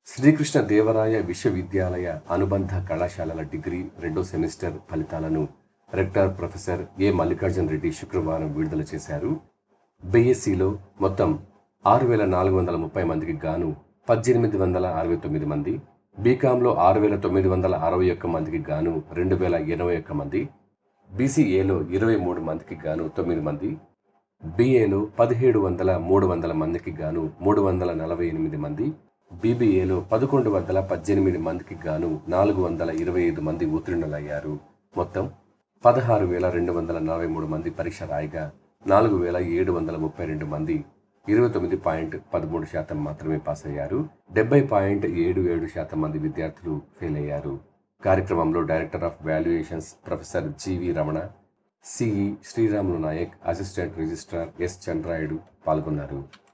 శ్రీకృష్ణ దేవరాయ విశ్వవిద్యాలయ అనుబంధ కళాశాలల డిగ్రీ రెండో సెమిస్టర్ ఫలితాలను rector professor A Mallikarjun Reddy శుక్రవారం విడుదల చేశారు బీఎస్సీలో మొత్తం ఆరు వేల నాలుగు వందల ముప్పై మందికి గాను పద్దెనిమిది వందల అరవై తొమ్మిది మంది బీకాంలో ఆరు వేల తొమ్మిది వందల అరవై ఒక్క మందికి గాను రెండు వేల ఎనభై ఒక్క మంది బీసీఏలో ఇరవై మూడు మందికి గాను తొమ్మిది మంది బీఏలో పదిహేడు వందల మూడు వందల మందికి గాను మూడు వందల నలభై ఎనిమిది మంది బీబీఏలో పదకొండు వందల పద్దెనిమిది మందికి గాను నాలుగు వందల ఇరవై ఐదు మంది ఉత్తీర్ణులయ్యారు మొత్తం పదహారు వేల రెండు వందల నలభై మూడు మంది పరీక్ష రాయగా నాలుగు వేల ఏడు వందల ముప్పై రెండు మంది ఇరవై తొమ్మిది పాయింట్ పదమూడు శాతం మాత్రమే పాస్ అయ్యారు డెబ్బై పాయింట్ ఏడు ఏడు శాతం మంది విద్యార్థులు ఫెయిల్ అయ్యారు కార్యక్రమంలో director of valuations professor GV Ramana CE Sriramulu Naik assistant registrar S Chandrayudu పాల్గొన్నారు